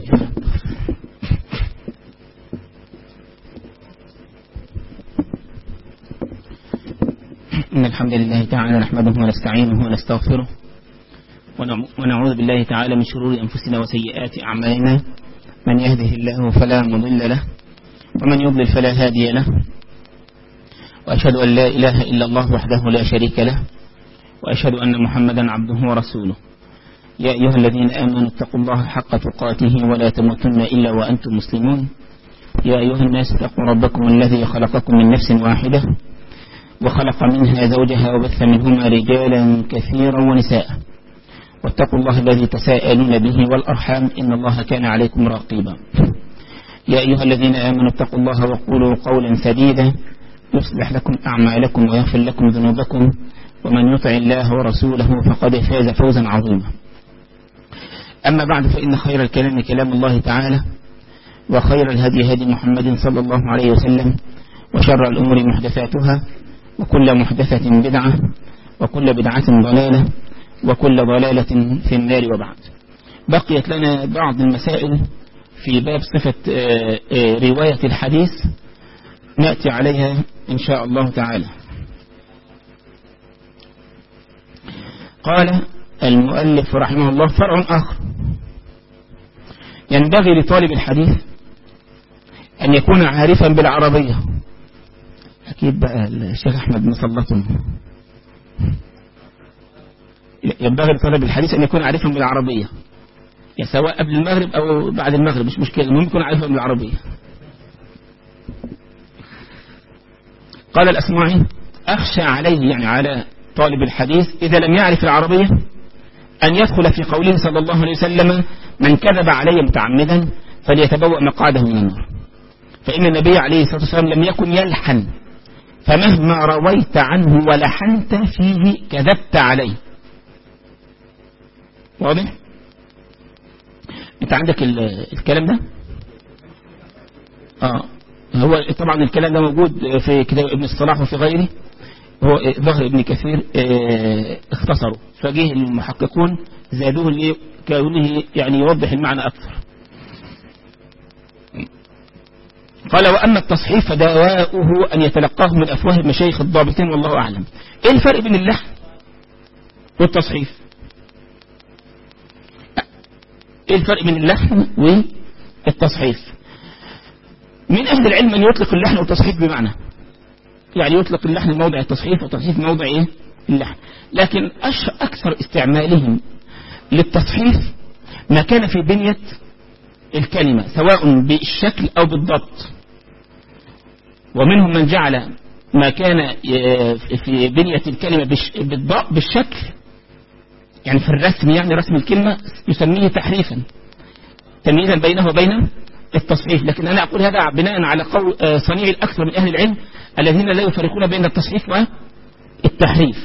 إن الحمد لله تعالى نحمده ونستعينه ونستغفره ونعوذ بالله تعالى من شرور أنفسنا وسيئات أعمالنا من يهده الله فلا مضل له ومن يضلل فلا هادي له وأشهد أن لا إله إلا الله وحده لا شريك له وأشهد أن محمدا عبده ورسوله يا أيها الذين آمنوا اتقوا الله حق تقاته ولا تموتن إلا وأنتم مسلمون يا أيها الناس اتقوا ربكم الذي خلقكم من نفس واحدة وخلق منها زوجها وبث منهما رجالا كثيرا ونساء واتقوا الله الذي تساءلون به والأرحام إن الله كان عليكم راقبا يا أيها الذين آمنوا اتقوا الله وقولوا قولا سديدا يصلح لكم أعمالكم ويغفر لكم ذنوبكم ومن يطع الله ورسوله فقد فاز فوزا عظيما أما بعد فإن خير الكلام كلام الله تعالى وخير الهدي هدي محمد صلى الله عليه وسلم وشر الأمور محدثاتها وكل محدثة بدعة وكل بدعة ضلالة وكل ضلالة في النار وبعد بقيت لنا بعض المسائل في باب صفة رواية الحديث نأتي عليها إن شاء الله تعالى قال المؤلف رحمه الله فرع آخر ينبغي لطالب الحديث أن يكون عارفا بالعربية أكيد بقى الشيخ أحمد مسلطهم ينبغي لطالب الحديث أن يكون عارفا بالعربية يعني سواء قبل المغرب أو بعد المغرب مش مشكلة المهم يكون عارفا بالعربية قال الأسماعي أخشى عليه يعني على طالب الحديث إذا لم يعرف العربية أن يدخل في قوله صلى الله عليه وسلم من كذب علي متعمدا فليتبوأ مقعده من النار فإن النبي عليه الصلاة والسلام لم يكن يلحن فمهما رويت عنه ولحنت فيه كذبت عليه واضح انت عندك الكلام ده اه هو طبعا الكلام ده موجود في كتاب ابن الصلاح وفي غيره هو ظهر ابن كثير اه اختصروا فجه المحققون زادوه لكونه يعني يوضح المعنى أكثر قال وأما التصحيف فدواؤه أن يتلقاه من أفواه المشايخ الضابطين والله أعلم إيه الفرق بين اللحن والتصحيف إيه الفرق بين اللحن والتصحيف من أهل العلم أن يطلق اللحن والتصحيف بمعنى يعني يطلق اللحن موضع التصحيف والتصحيف موضع إيه اللحن لكن أكثر استعمالهم للتصحيف ما كان في بنية الكلمة سواء بالشكل أو بالضبط ومنهم من جعل ما كان في بنية الكلمة بالشكل يعني في الرسم يعني رسم الكلمة يسميه تحريفا تمييزا بينه وبين التصحيف لكن أنا أقول هذا بناء على قول صنيع الأكثر من أهل العلم الذين لا يفرقون بين التصحيف والتحريف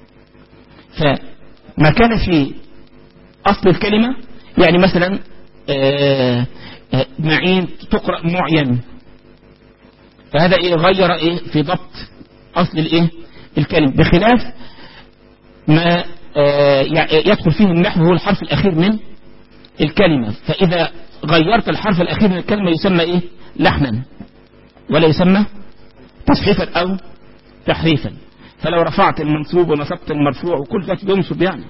فما كان في أصل الكلمة يعني مثلا معين تقرأ معين فهذا إيه غير إيه في ضبط أصل الإيه الكلمة بخلاف ما يدخل فيه النحو هو الحرف الأخير من الكلمة فإذا غيرت الحرف الأخير من الكلمة يسمى إيه لحنا ولا يسمى تصحيفا أو تحريفا فلو رفعت المنصوب ونصبت المرفوع وكل ذلك بينصب يعني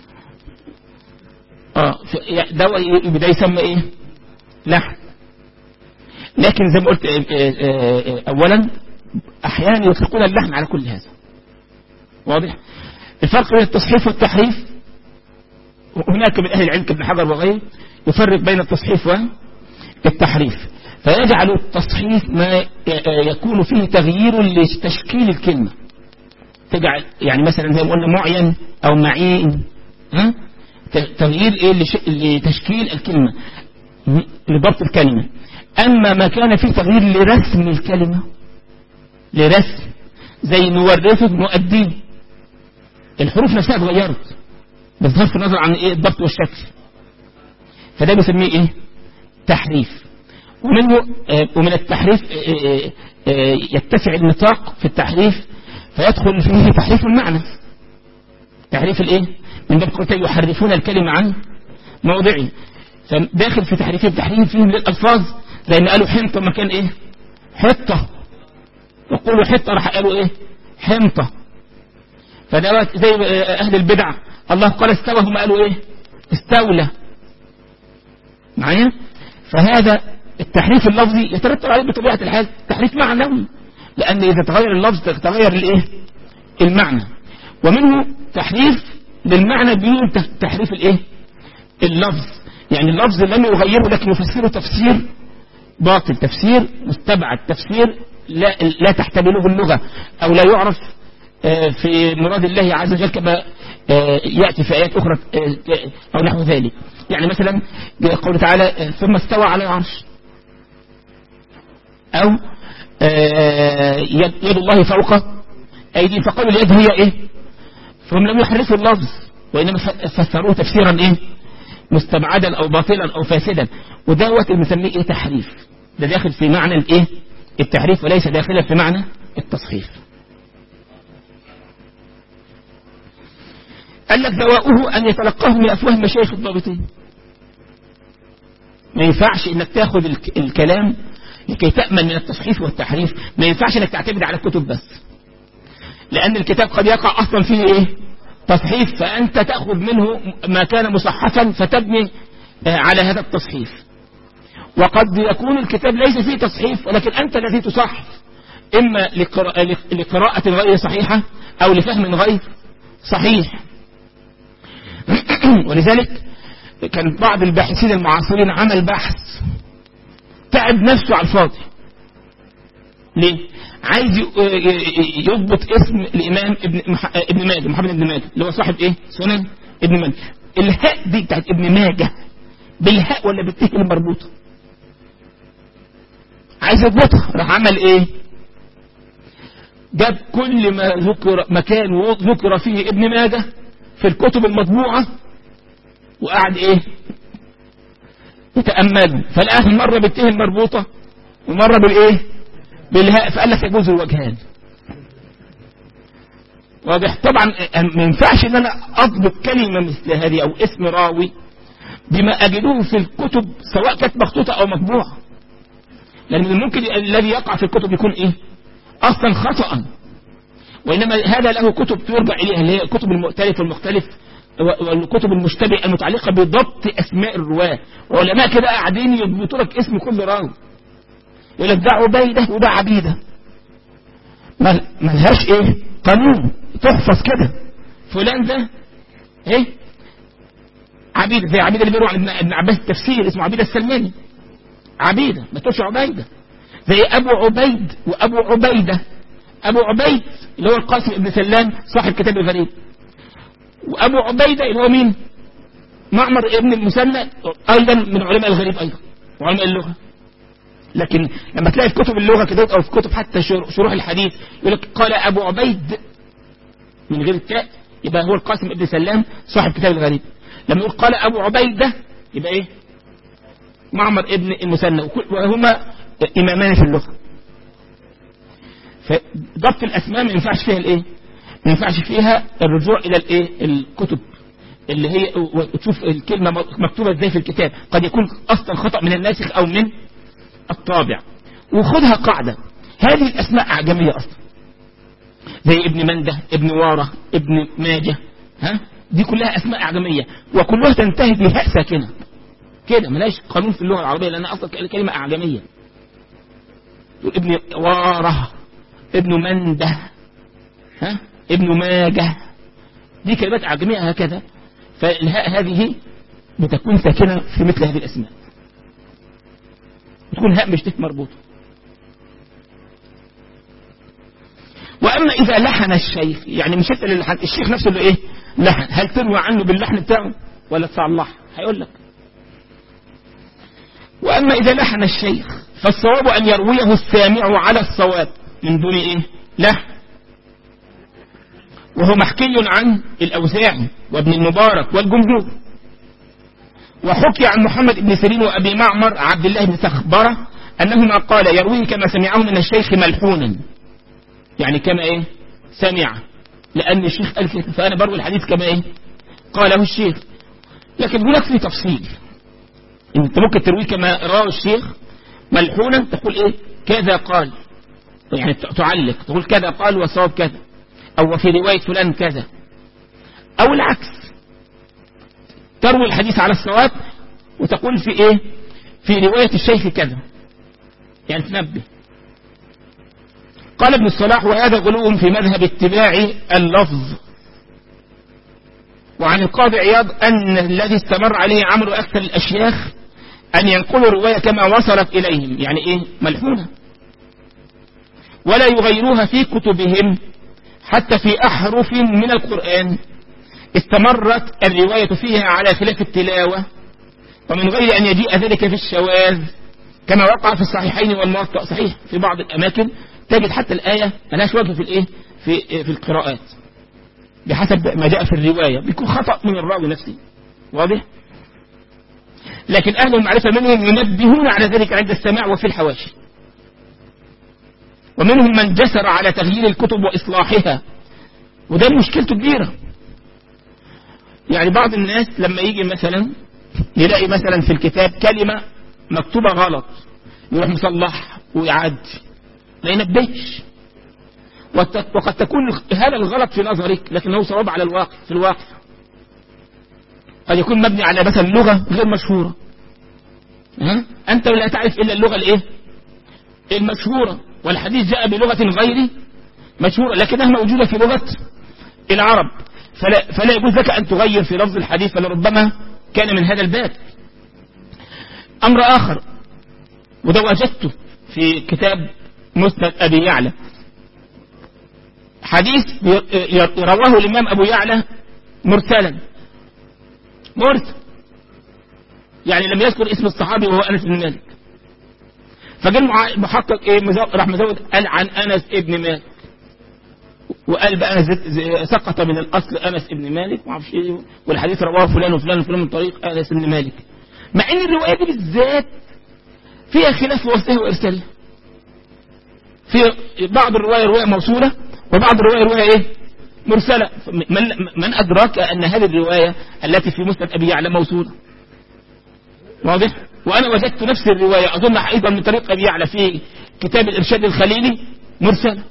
اه ده ده يسمى ايه لحن لكن زي ما قلت اه اه اولا احيانا يطلقون اللحن على كل هذا واضح الفرق بين التصحيف والتحريف هناك من اهل العلم كابن حجر وغيره يفرق بين التصحيف والتحريف فيجعل التصحيف ما يكون فيه تغيير لتشكيل الكلمة تجعل يعني مثلا زي ما قلنا معين او معين ها تغيير ايه لتشكيل الكلمة لضبط الكلمة اما ما كان فيه تغيير لرسم الكلمة لرسم زي نورثه مؤدين الحروف نفسها اتغيرت بصرف النظر عن ايه الضبط والشكل فده بيسميه ايه تحريف ومنه آه ومن التحريف آه آه يتسع النطاق في التحريف فيدخل فيه تحريف المعنى تحريف الايه من باب قلت يحرفون الكلمة عن موضعه فداخل في تحريفهم تحريفهم للألفاظ زي ما قالوا حنطة مكان ايه حطة وقولوا حطة راح قالوا ايه حنطة فده زي اهل البدع الله قال استوى هم قالوا ايه استولى معايا فهذا التحريف اللفظي يترتب عليه بطبيعة الحال تحريف معنوي لأن إذا تغير اللفظ تتغير الإيه المعنى ومنه تحريف للمعنى بدون تحريف الإيه اللفظ يعني اللفظ لم يغيره لكن يفسره تفسير باطل تفسير مستبعد تفسير لا, لا تحتمله اللغة أو لا يعرف في مراد الله عز وجل كما يأتي في آيات أخرى أو نحو ذلك يعني مثلا قوله تعالى ثم استوى على العرش أو يد الله فوق أيدي فقالوا اليد هي إيه فهم لم يحرفوا اللفظ وإنما فسروه تفسيرا إيه مستبعدا أو باطلا أو فاسدا ودوت بنسميه إيه تحريف ده داخل في معنى الإيه التحريف وليس داخلا في معنى التصحيف قال لك دواؤه أن يتلقاه من أفواه المشايخ الضابطين ما ينفعش انك تاخد الكلام لكي تأمن من التصحيف والتحريف ما ينفعش انك تعتمد على الكتب بس لأن الكتاب قد يقع أصلا فيه إيه تصحيف فأنت تأخذ منه ما كان مصحفا فتبني على هذا التصحيف وقد يكون الكتاب ليس فيه تصحيف ولكن أنت الذي تصحف إما لقراءة غير صحيحة أو لفهم غير صحيح ولذلك كان بعض الباحثين المعاصرين عمل بحث تعب نفسه على الفاضي ليه عايز يضبط اسم الامام ابن ابن ماجه محمد ابن ماجه اللي هو صاحب ايه سنن ابن ماجه الهاء دي بتاعت ابن ماجه بالهاء ولا بالته المربوطه عايز يضبطها راح عمل ايه جاب كل ما ذكر مكان ذكر فيه ابن ماجه في الكتب المطبوعة وقعد ايه يتأمل فلقاه مرة بالته المربوطة ومرة بالايه بالهاء فقال لك يجوز الوجهان واضح طبعا ما ينفعش ان انا اضبط كلمة مثل هذه او اسم راوي بما اجدوه في الكتب سواء كانت مخطوطة او مطبوعة لان ممكن الذي يقع في الكتب يكون ايه اصلا خطأ وإنما هذا له كتب ترجع إليها اللي هي الكتب المؤتلف والمختلف والكتب المشتبه المتعلقة بضبط أسماء الرواة وعلماء كده قاعدين يضبطوا لك اسم كل راوي يقول لك ده عبيدة وده عبيدة ملهاش ايه قانون تحفظ كده فلان ده ايه عبيدة زي عبيدة اللي بيروح عن ابن عباس التفسير اسمه عبيدة السلماني عبيدة ما تقولش عبيدة زي أبو عبيد وأبو عبيدة أبو عبيد اللي هو القاسم ابن سلام صاحب كتاب الغريب وأبو عبيدة اللي هو مين معمر ابن المثنى أيضا من علماء الغريب أيضا وعلماء اللغة لكن لما تلاقي في كتب اللغة كده أو في كتب حتى شروح الحديث يقول لك قال أبو عبيد من غير التاء يبقى هو القاسم ابن سلام صاحب كتاب الغريب لما يقول قال أبو عبيدة يبقى إيه معمر ابن المثنى وهما إمامان في اللغة فضبط الاسماء ما ينفعش فيها الايه ما ينفعش فيها الرجوع الى الايه الكتب اللي هي وتشوف الكلمة مكتوبة ازاي في الكتاب قد يكون اصلا خطأ من الناسخ او من الطابع وخدها قاعدة هذه الاسماء اعجمية اصلا زي ابن منده ابن وارة ابن ماجه ها دي كلها اسماء اعجمية وكلها تنتهي بهاء ساكنة كده ملاش قانون في اللغة العربية لان اصلا كلمة اعجمية ابن واره ابن منده ها ابن ماجه دي كلمات أعجمية هكذا فالهاء هذه بتكون ساكنة في مثل هذه الأسماء بتكون هاء مش مربوطة وأما إذا لحن الشيخ يعني مش انت اللي لحن الشيخ نفسه اللي إيه لحن هل تروى عنه باللحن بتاعه ولا تصلح هيقول لك وأما إذا لحن الشيخ فالصواب أن يرويه السامع على الصواب من دون ايه لا وهو محكي عن الاوزاعي وابن المبارك والجمهور وحكي عن محمد بن سيرين وابي معمر عبد الله بن سخبرة انهما قال يرويه كما سمعه من الشيخ ملحونا يعني كما ايه سمع لان الشيخ قال كده فانا بروي الحديث كما ايه قاله الشيخ لكن هناك في تفصيل انت ممكن تروي كما رواه الشيخ ملحونا تقول ايه كذا قال يعني تعلق تقول كذا قال وصواب كذا او في رواية فلان كذا او العكس تروي الحديث على الصواب وتقول في ايه في رواية الشيخ كذا يعني تنبه قال ابن الصلاح وهذا غلو في مذهب اتباع اللفظ وعن القاضي عياض أن الذي استمر عليه عمرو أكثر الأشياخ أن ينقلوا الرواية كما وصلت إليهم يعني إيه ملحونة ولا يغيروها في كتبهم حتى في أحرف من القرآن استمرت الرواية فيها على خلاف التلاوة ومن غير أن يجيء ذلك في الشواذ كما وقع في الصحيحين والموطأ صحيح في بعض الأماكن تجد حتى الآية ملهاش وجه في الإيه في في القراءات بحسب ما جاء في الرواية بيكون خطأ من الراوي نفسه واضح لكن أهل المعرفة منهم ينبهون على ذلك عند السماع وفي الحواشي ومنهم من جسر على تغيير الكتب وإصلاحها وده مشكلته كبيرة يعني بعض الناس لما يجي مثلا يلاقي مثلا في الكتاب كلمة مكتوبة غلط يروح مصلح ويعدي ما ينبهش وقد تكون هذا الغلط في نظرك لكنه صواب على الواقع في الواقع قد يكون مبني على مثلا لغة غير مشهورة ها؟ أنت لا تعرف إلا اللغة الإيه المشهورة والحديث جاء بلغة غير مشهورة لكنها موجودة في لغة العرب فلا, فلا يجوز لك أن تغير في لفظ الحديث فلربما كان من هذا الباب أمر آخر وده وجدته في كتاب مسند أبي يعلى حديث رواه الإمام أبو يعلى مرسلا مرسل يعني لم يذكر اسم الصحابي وهو أنس بن مالك فجاء المحقق ايه راح مزود قال عن أنس ابن مالك وقال بقى سقط من الأصل أنس ابن مالك وعرفش ايه والحديث رواه فلان وفلان وفلان من طريق أنس ابن مالك مع ان الرواية دي بالذات فيها خلاف في وصله وإرساله في بعض الرواية رواية موصولة وبعض الرواية رواية ايه مرسلة من, من أدرك أن هذه الرواية التي في مسند أبي يعلى موصولة واضح وأنا وجدت نفس الرواية أظن أيضا من طريق أبي يعلى في كتاب الإرشاد الخليلي مرسلة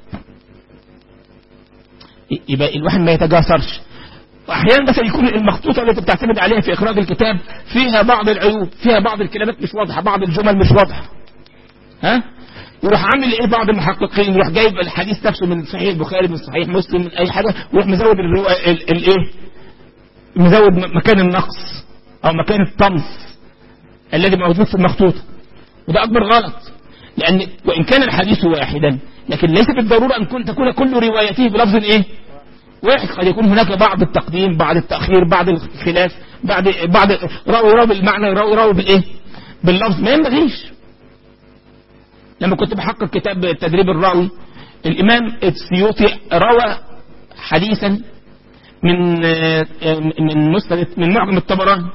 يبقى الواحد ما يتجاسرش واحيانا مثلا يكون المخطوطه التي بتعتمد عليها في اخراج الكتاب فيها بعض العيوب فيها بعض الكلمات مش واضحه بعض الجمل مش واضحه ها يروح عامل ايه بعض المحققين يروح جايب الحديث نفسه من صحيح البخاري من صحيح مسلم من اي حاجه ويروح مزود الايه مزود مكان النقص او مكان الطمس الذي موجود في المخطوطه وده اكبر غلط لان وان كان الحديث واحدا لكن ليس بالضروره ان تكون كل روايته بلفظ ايه واحد قد يكون هناك بعض التقديم بعض التأخير بعض الخلاف بعض بعض راوي راوي بالمعنى راوي راوي بالايه باللفظ ما ينبغيش لما كنت بحقق كتاب تدريب الراوي الامام السيوطي روى حديثا من من مسند من معجم الطبراني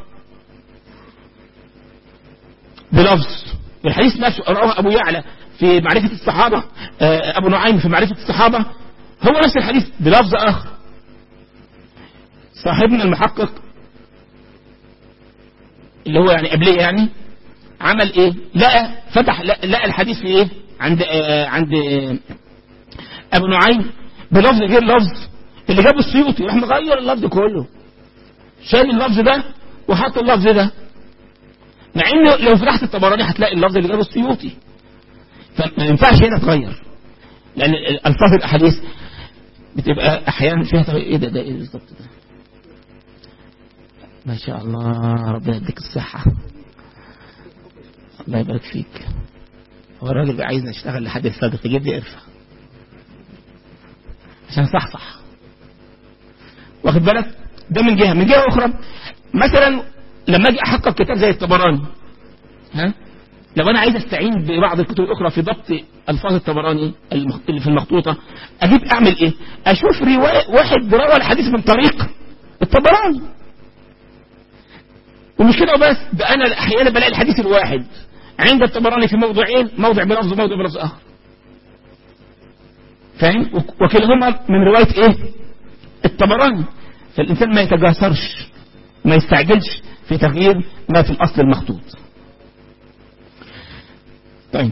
بلفظ الحديث نفسه رواه ابو يعلى في معرفة الصحابة ابو نعيم في معرفة الصحابة هو نفس الحديث بلفظ اخر صاحبنا المحقق اللي هو يعني قبليه يعني عمل ايه لقى فتح لقى الحديث في ايه عند آه عند آه ابو نعيم بلفظ غير لفظ اللي جابه السيوطي راح مغير اللفظ كله شال اللفظ ده وحط اللفظ ده مع ان لو فتحت الطبراني هتلاقي اللفظ اللي جابه السيوطي فما ينفعش هنا تغير لان الفاظ الاحاديث بتبقى احيانا فيها ايه ده ده ايه بالظبط ده ما شاء الله ربنا يديك الصحة الله يبارك فيك هو الراجل بقى عايزني اشتغل لحد الفجر تجيب لي قرفة عشان صحصح واخد بالك ده من جهة من جهة أخرى مثلا لما أجي أحقق كتاب زي الطبراني ها لو أنا عايز أستعين ببعض الكتب الأخرى في ضبط ألفاظ الطبراني اللي في المخطوطة أجيب أعمل إيه أشوف رواية واحد روى الحديث من طريق الطبراني ومش كده بس ده انا احيانا بلاقي الحديث الواحد عند الطبراني في موضعين موضع بلفظ وموضع بلفظ اخر فاهم وكلاهما من روايه ايه الطبراني فالانسان ما يتجاسرش ما يستعجلش في تغيير ما في الاصل المخطوط طيب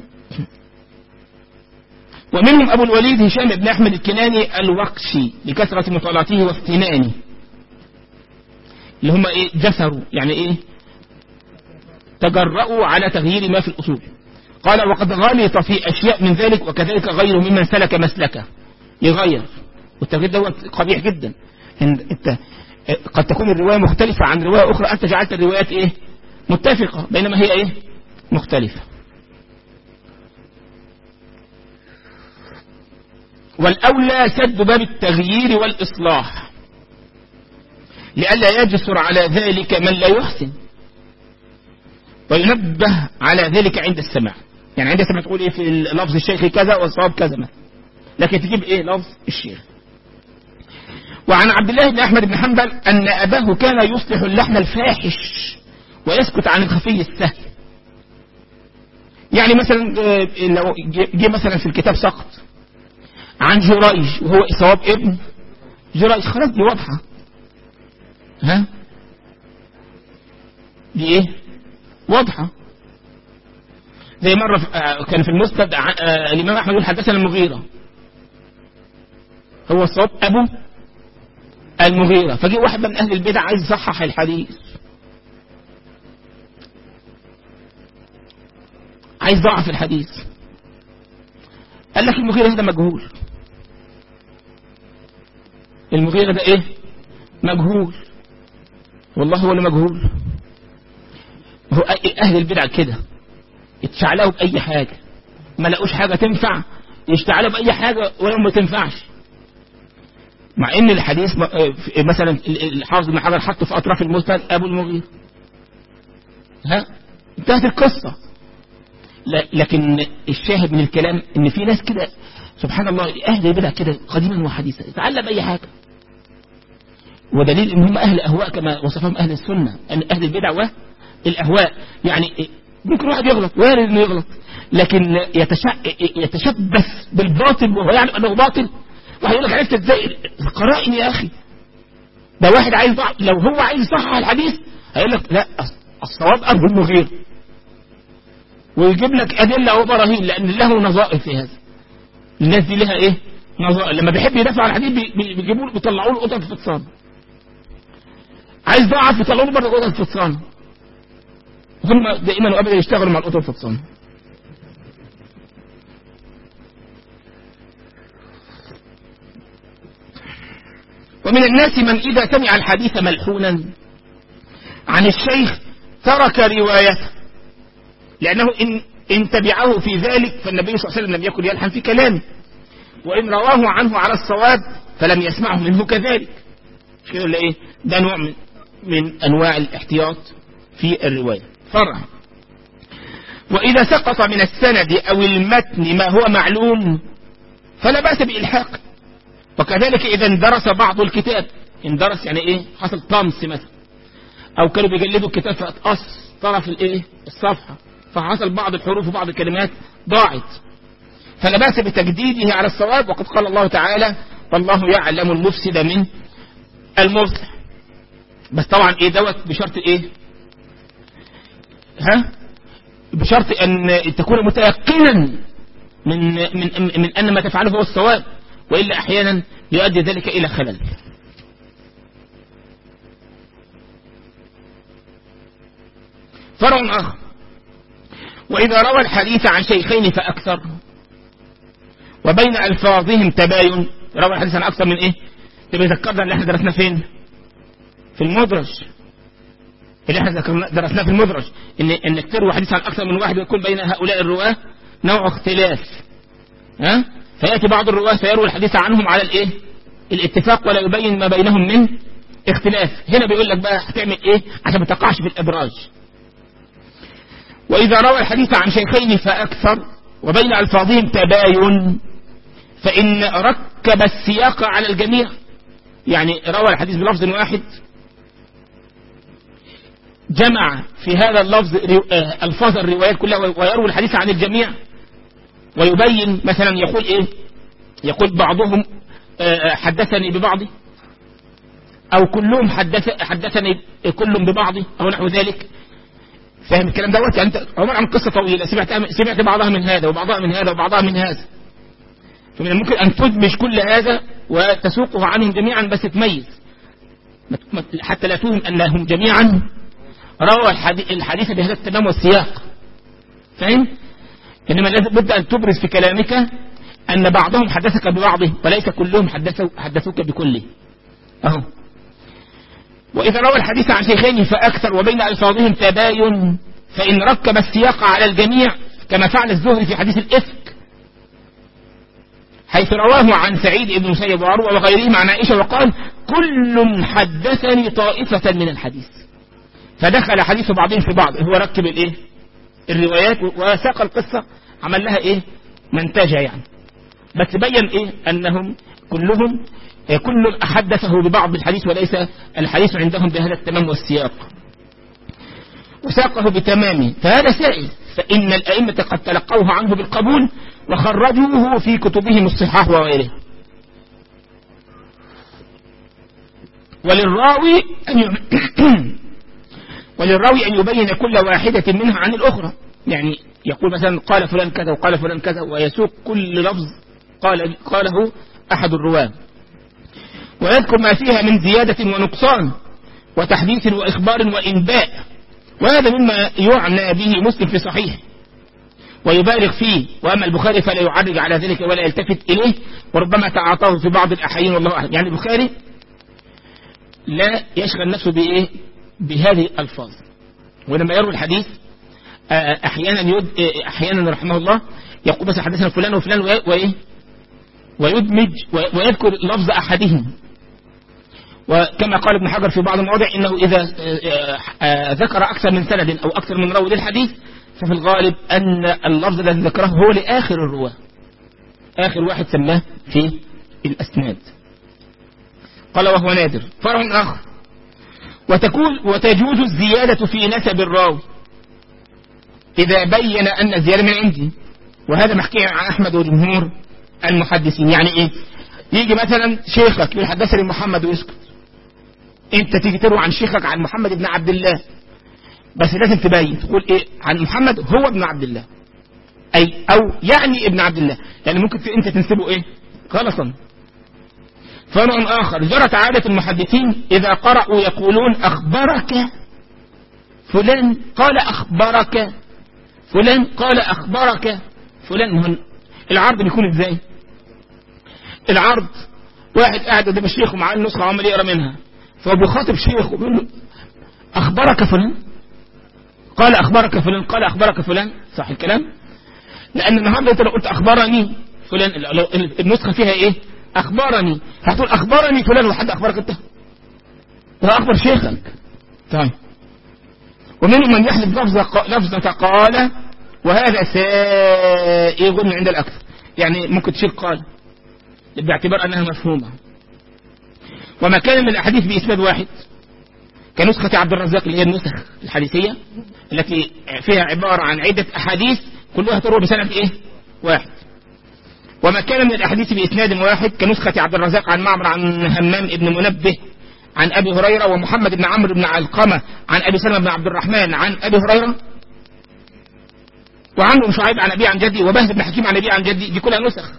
ومنهم أبو الوليد هشام بن أحمد الكناني الوقشي لكثرة مطالعته وافتنانه اللي هم إيه جسروا يعني إيه تجرؤوا على تغيير ما في الأصول قال وقد غلط في أشياء من ذلك وكذلك غيره ممن سلك مسلكه يغير والتغيير دوت قبيح جدا انت قد تكون الرواية مختلفة عن رواية أخرى أنت جعلت الروايات إيه متفقة بينما هي إيه مختلفة والأولى سد باب التغيير والإصلاح لئلا يجسر على ذلك من لا يحسن وينبه على ذلك عند السماع يعني عند السماع تقول ايه في لفظ الشيخ كذا والصواب كذا مثلا لكن تجيب ايه لفظ الشيخ وعن عبد الله بن احمد بن حنبل ان اباه كان يصلح اللحن الفاحش ويسكت عن الخفي السهل يعني مثلا لو جه مثلا في الكتاب سقط عن جريج وهو صواب ابن جريج خلاص دي واضحه ها دي ايه واضحة زي مرة كان في المسند الإمام أحمد يقول حدثنا المغيرة هو الصواب أبو المغيرة فجي واحد من أهل البدع عايز يصحح الحديث عايز ضعف الحديث قال لك المغيرة ده مجهول المغيرة ده ايه مجهول والله هو اللي مجهول هو اهل البدع كده يتشعلقوا باي حاجه ما لقوش حاجه تنفع يشتعلوا باي حاجه ولو ما تنفعش مع ان الحديث مثلا الحافظ بن حجر حطه في اطراف المسند ابو المغير ها انتهت القصه لكن الشاهد من الكلام ان في ناس كده سبحان الله اهل البدع كده قديما وحديثا يتعلم باي حاجه ودليل ان هم اهل اهواء كما وصفهم اهل السنه ان اهل البدع والاهواء يعني ممكن واحد يغلط وارد انه يغلط لكن يتشبث بالباطل وهو يعلم انه باطل واحد يقول لك عرفت ازاي القرائن يا اخي ده واحد عايز ضع... لو هو عايز يصحح الحديث هيقول لك لا الصواب ابو المغير ويجيب لك ادله وبراهين لان له نظائر في هذا الناس دي لها ايه نظائر لما بيحب يدافع عن الحديث بيجيبوا له بيطلعوا له قطط فطسان عايز ضعف يطلعوا له برضه قطط فطسان هم دائما وابدا يشتغلوا مع القطط الفطسان ومن الناس من إذا سمع الحديث ملحونا عن الشيخ ترك روايته لأنه إن, إن تبعه في ذلك فالنبي صلى الله عليه وسلم لم يكن يلحن في كلامه وإن رواه عنه على الصواب فلم يسمعه منه كذلك مش كده ولا إيه ده نوع من, من أنواع الاحتياط في الرواية فرع وإذا سقط من السند أو المتن ما هو معلوم فلا بأس بإلحاق وكذلك إذا اندرس بعض الكتاب اندرس يعني إيه حصل طمس مثلا أو كانوا بيجلدوا الكتاب فأتقص طرف الإيه الصفحة فحصل بعض الحروف وبعض الكلمات ضاعت فلا بأس بتجديده على الصواب وقد قال الله تعالى والله يعلم المفسد من المصلح بس طبعا ايه دوت بشرط ايه ها بشرط ان تكون متيقنا من من من ان ما تفعله هو الصواب والا احيانا يؤدي ذلك الى خلل فرع اخر واذا روى الحديث عن شيخين فاكثر وبين الفاظهم تباين روى الحديث عن اكثر من ايه تبقى ذكرنا اللي احنا درسنا فين في المدرج اللي احنا درسناه في المدرج ان انك تروي حديث عن اكثر من واحد ويكون بين هؤلاء الرواه نوع اختلاف ها فياتي بعض الرواه فيروي الحديث عنهم على الايه الاتفاق ولا يبين ما بينهم من اختلاف هنا بيقول لك بقى هتعمل ايه عشان ما تقعش في الابراج واذا روى الحديث عن شيخين فاكثر وبين الفاظهم تباين فان ركب السياق على الجميع يعني روى الحديث بلفظ واحد جمع في هذا اللفظ الفاظ الروايات كلها ويروي الحديث عن الجميع ويبين مثلا يقول ايه يقول بعضهم حدثني ببعضي او كلهم حدث حدثني كل ببعضي او نحو ذلك فاهم الكلام دوت يعني انت عمر عن قصه طويله سمعت سمعت بعضها من هذا وبعضها من هذا وبعضها من هذا فمن الممكن ان تدمج كل هذا وتسوقه عنهم جميعا بس تميز حتى لا توهم انهم جميعا روى الحديث بهذا التمام والسياق فاهم انما لازم بد ان تبرز في كلامك ان بعضهم حدثك ببعضه وليس كلهم حدثوا حدثوك بكله اهو وإذا روى الحديث عن شيخين فأكثر وبين ألفاظهم تباين فإن ركب السياق على الجميع كما فعل الزهري في حديث الإفك حيث رواه عن سعيد بن مسيب وعروة وغيرهم عن عائشة وقال كل حدثني طائفة من الحديث فدخل حديث بعضهم في بعض هو ركب الايه الروايات وساق القصة عمل لها ايه منتجة يعني بس بين ايه انهم كلهم كل حدثه ببعض الحديث وليس الحديث عندهم بهذا التمام والسياق وساقه بتمامه فهذا سائل فإن الأئمة قد تلقوه عنه بالقبول وخرجوه في كتبهم الصحاح وغيره وللراوي أن وللراوي أن يبين كل واحدة منها عن الأخرى يعني يقول مثلا قال فلان كذا وقال فلان كذا ويسوق كل لفظ قال قاله أحد الرواه ويذكر ما فيها من زيادة ونقصان وتحديث وإخبار وإنباء وهذا مما يعنى به مسلم في صحيح ويبالغ فيه وأما البخاري فلا يعرج على ذلك ولا يلتفت إليه وربما تعاطاه في بعض الأحيان والله أعلم يعني البخاري لا يشغل نفسه بإيه بهذه الألفاظ ولما يروي الحديث أحيانا يد أحيانا رحمه الله يقول بس حدثنا فلان وفلان وإيه ويدمج ويذكر لفظ أحدهم وكما قال ابن حجر في بعض المواضع إنه إذا ذكر أكثر من سند أو أكثر من راوي للحديث ففي الغالب أن اللفظ الذي ذكره هو لآخر الرواة آخر واحد سماه في الأسناد قال وهو نادر فرع آخر وتكون وتجوز الزيادة في نسب الراوي إذا بين أن الزيادة من عندي وهذا محكي عن أحمد وجمهور المحدثين يعني إيه يجي مثلا شيخك يقول حدثني محمد ويسكت انت تيجي تروي عن شيخك عن محمد بن عبد الله بس لازم تبين تقول ايه عن محمد هو ابن عبد الله اي او يعني ابن عبد الله يعني ممكن انت تنسبه ايه غلطا فرع اخر جرت عادة المحدثين اذا قرأوا يقولون اخبرك فلان قال اخبرك فلان قال اخبرك فلان مهن العرض بيكون ازاي العرض واحد قاعد قدام الشيخ ومعاه النسخة وعمال يقرا منها فهو بيخاطب شيخ وبيقول له أخبرك فلان قال أخبرك فلان قال أخبرك فلان صح الكلام لأن النهاردة أنت لو قلت أخبرني فلان لو النسخة فيها إيه أخبرني هتقول أخبرني فلان وحد أخبرك أنت هو أخبر شيخك طيب ومنهم من يحذف لفظة لفظة قال وهذا سائغ عند الأكثر يعني ممكن تشيل قال باعتبار أنها مفهومة وما كان من الأحاديث بإسناد واحد كنسخة عبد الرزاق اللي هي النسخ الحديثية التي فيها عبارة عن عدة أحاديث كلها تروى بسند إيه واحد وما كان من الأحاديث بإسناد واحد كنسخة عبد الرزاق عن معمر عن همام ابن منبه عن أبي هريرة ومحمد بن عمرو بن علقمة عن أبي سلمة بن عبد الرحمن عن أبي هريرة وعمرو بن شعيب عن أبي عن جدي وبهز بن حكيم عن أبي عن جدي دي كلها نسخ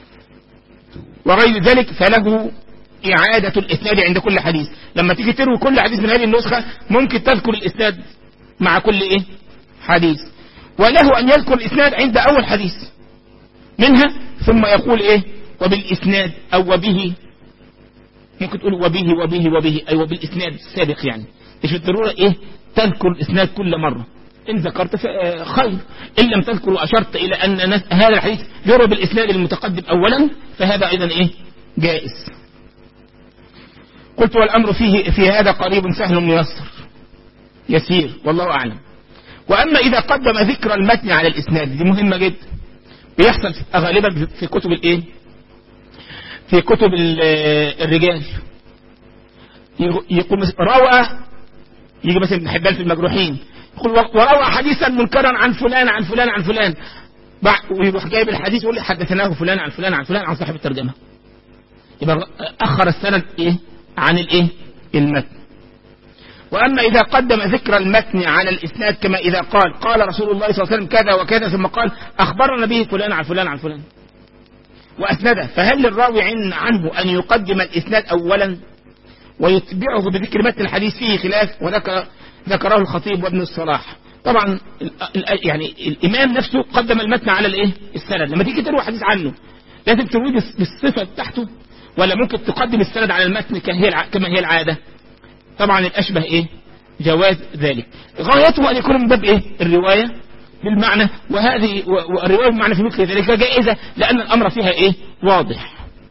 وغير ذلك فله إعادة الإسناد عند كل حديث لما تيجي تروي كل حديث من هذه النسخة ممكن تذكر الإسناد مع كل إيه حديث وله أن يذكر الإسناد عند أول حديث منها ثم يقول إيه وبالإسناد أو وبه ممكن تقول وبه وبه وبه أي وبالإسناد السابق يعني مش بالضرورة إيه تذكر الإسناد كل مرة إن ذكرت خير إن لم تذكر وأشرت إلى أن هذا الحديث يروى بالإسناد المتقدم أولا فهذا أيضا إيه جائز قلت والأمر فيه في هذا قريب سهل ميسر يسير والله أعلم وأما إذا قدم ذكر المتن على الإسناد دي مهمة جدا بيحصل غالبا في كتب الإيه في كتب الرجال يقول روى يجي مثلا ابن حبان في المجروحين يقول وروى حديثا منكرا عن فلان عن فلان عن فلان ويروح جايب الحديث يقول حدثناه فلان عن فلان عن فلان عن صاحب الترجمة يبقى أخر السند إيه عن الإيه المتن وأما إذا قدم ذكر المتن على الإسناد كما إذا قال قال رسول الله صلى الله عليه وسلم كذا وكذا ثم قال أخبرنا به فلان عن فلان عن فلان وأسنده فهل للراوي عنه أن يقدم الإسناد أولا ويتبعه بذكر متن الحديث فيه خلاف وذكر ذكره الخطيب وابن الصلاح طبعا يعني الإمام نفسه قدم المتن على الإيه السند لما تيجي تروي حديث عنه لازم تروي بالصفة بتاعته ولا ممكن تقدم السند على المتن كما هي العادة طبعا الأشبه إيه جواز ذلك غايته أن يكون من باب إيه الرواية بالمعنى وهذه والرواية بالمعنى في مثل ذلك جائزة لأن الأمر فيها إيه واضح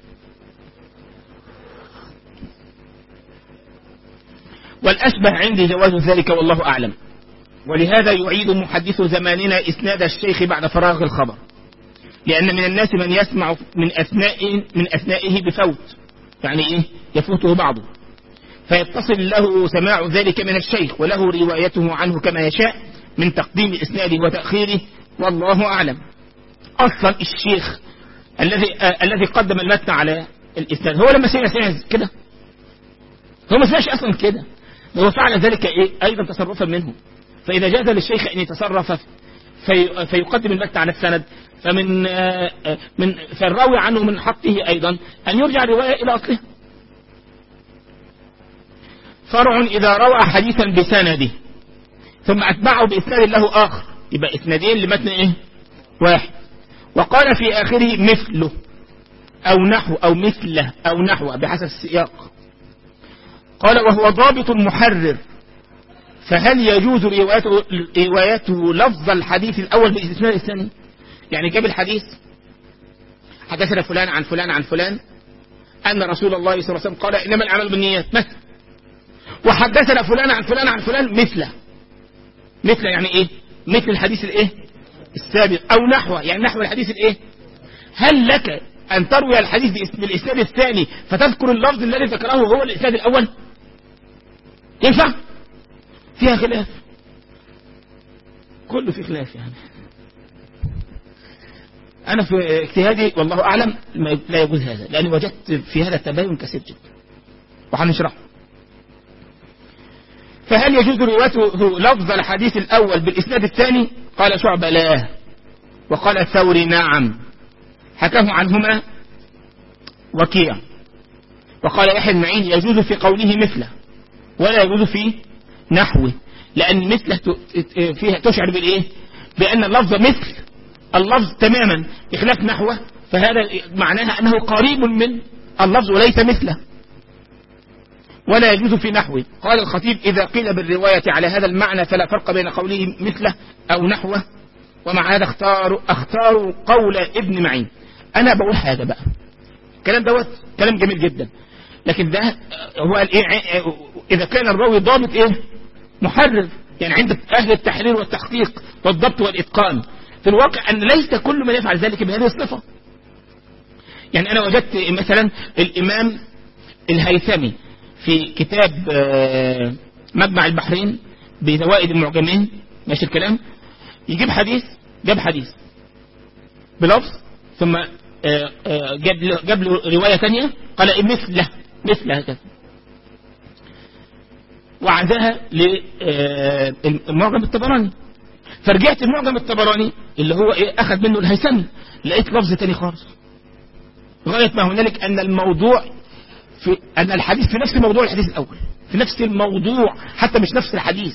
والأشبه عندي جواز ذلك والله أعلم ولهذا يعيد محدث زماننا إسناد الشيخ بعد فراغ الخبر لأن من الناس من يسمع من أثناء من أثنائه بفوت يعني إيه يفوته بعضه فيتصل له سماع ذلك من الشيخ وله روايته عنه كما يشاء من تقديم إسناده وتأخيره والله أعلم أصلا الشيخ الذي آه الذي قدم المتن على الإسناد هو لما سمع سمع كده هو ما سمعش أصلا كده هو فعل ذلك إيه؟ أيضا تصرفا منه فإذا جاز للشيخ أن يتصرف في فيقدم المتن على السند فمن آه من فالراوي عنه من حقه أيضا أن يرجع الرواية إلى أصلها فرع إذا روى حديثا بسنده ثم أتبعه بإسناد له آخر يبقى إسنادين لمتن إيه واحد وقال في آخره مثله أو نحو أو مثله أو نحو بحسب السياق قال وهو ضابط محرر فهل يجوز روايته, روايته لفظ الحديث الأول بالإسناد الثاني يعني جاب الحديث حدثنا فلان عن فلان عن فلان أن رسول الله صلى الله عليه وسلم قال إنما الأعمال بالنيات مثل وحدثنا فلان عن فلان عن فلان مثله مثل يعني ايه مثل الحديث الايه السابق او نحو يعني نحو الحديث الايه هل لك ان تروي الحديث بالاسناد الثاني فتذكر اللفظ الذي ذكره هو الاسناد الاول ينفع فيها خلاف كله في خلاف يعني انا في اجتهادي والله اعلم لا يجوز هذا لاني وجدت في هذا التباين كثير جدا وهنشرحه فهل يجوز روايته لفظ الحديث الأول بالإسناد الثاني قال شعبة لا وقال الثوري نعم حكاه عنهما وكيع وقال يحيى المعين يجوز في قوله مثله ولا يجوز في نحوه لأن مثله فيها تشعر بالإيه بأن اللفظ مثل اللفظ تماما بخلاف نحوه فهذا معناها أنه قريب من اللفظ وليس مثله ولا يجوز في نحوه قال الخطيب إذا قيل بالرواية على هذا المعنى فلا فرق بين قوله مثله أو نحوه ومع هذا اختاروا اختاروا قول ابن معين أنا بقول حاجة بقى الكلام دوت كلام جميل جدا لكن ده هو قال ايه إذا كان الراوي ضابط إيه محرر يعني عند أهل التحرير والتحقيق والضبط والإتقان في الواقع أن ليس كل من يفعل ذلك بهذه الصفة يعني أنا وجدت مثلا الإمام الهيثمي في كتاب مجمع البحرين بزوائد المعجمين ماشي الكلام يجيب حديث جاب حديث بلفظ ثم جاب له جاب له روايه ثانيه قال إيه مثله مثله هكذا وعزاها للمعجم الطبراني فرجعت المعجم الطبراني اللي هو ايه اخذ منه الهيثمي لقيت لفظ تاني خالص غايه ما هنالك ان الموضوع في أن الحديث في نفس موضوع الحديث الأول في نفس الموضوع حتى مش نفس الحديث